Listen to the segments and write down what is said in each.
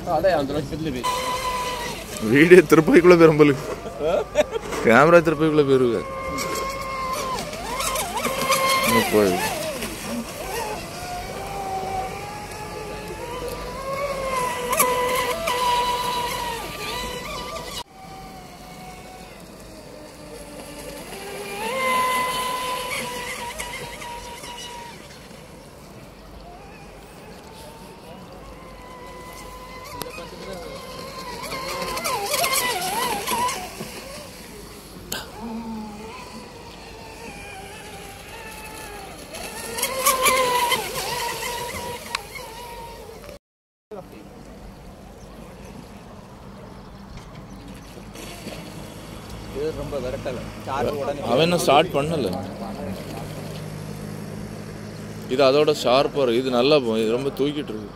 అదే అందులో చెల్లివి video திருப்பதிக்குள்ள பெரும்பலு camera திருப்பதிக்குள்ள பெருக முப்பது இது ரொம்ப விரட்டல சார்ஜ் உடனே அவன் இன்னும் ஸ்டார்ட் பண்ணல இது அதோட ஷார்ப்பா இருக்கு இது நல்லா போகும் இது ரொம்ப தூக்கிட்டு இருக்கு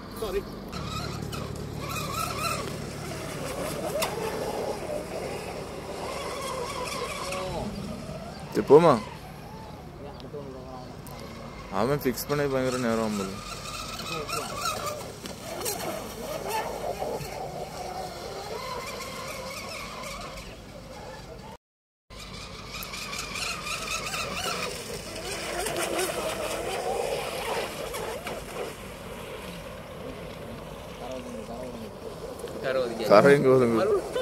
சரி, போமா அவன் ஃபிக்ஸ் பண்ணி பயங்கர நேரம் ஆகும்போது கரவதிங்க கரை எங்க ஒதுங்க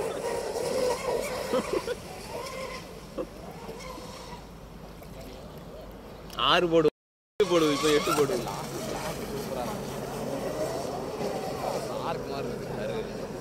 ஆறு போடு எட்டு போடு இப்போ எட்டு போடு ஆறுக்கு மாறு கரு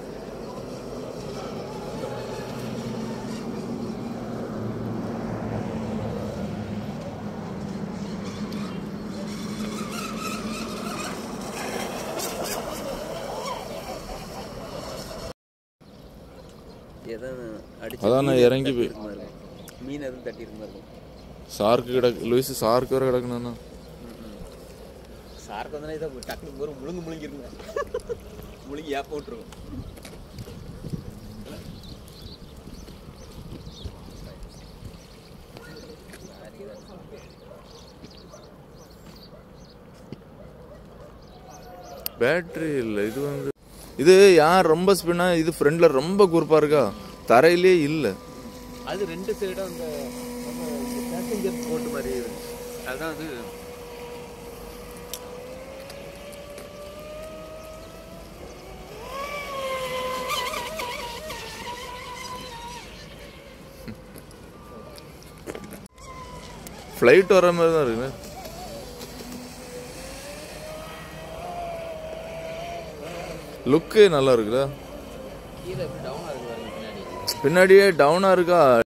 எதாவது அடிச்சு அதான் நான் மீன் இறங்கி போய்- தட்டியிருக்க மாதிரி இருக்கும். மீன் எதுவும் தட்டியிருக்க மாதிரி இருக்கும் சார்க்கு கிடக்கு லூயிஸ் சார்க்கு வர கிடக்கணும்னா சாருக்கு வந்தனா இதை டக்குனு ஒரு முழுங்கு முழுங்கிருங்க முழுங்கி ஏப்ப விட்டுருக்கும் பேட்டரி இல்லை இது வந்து இது யார் ரொம்ப ஸ்பின்னா இது ஃப்ரண்ட்ல ரொம்ப குறுப்பா இருக்கா தரையிலே இல்லை அது ரெண்டு சைடும் அந்த பேசஞ்சர் போட்டு மாதிரி அதான் அது ஃப்ளைட் வர மாதிரி தான் இருக்குண்ணே லுக்கு நல்லா இருக்குல்ல கீழே எப்படி டவுன் ஆகுது பாருங்க பின்னாடி பின்னாடியே டவுனா இருக்கா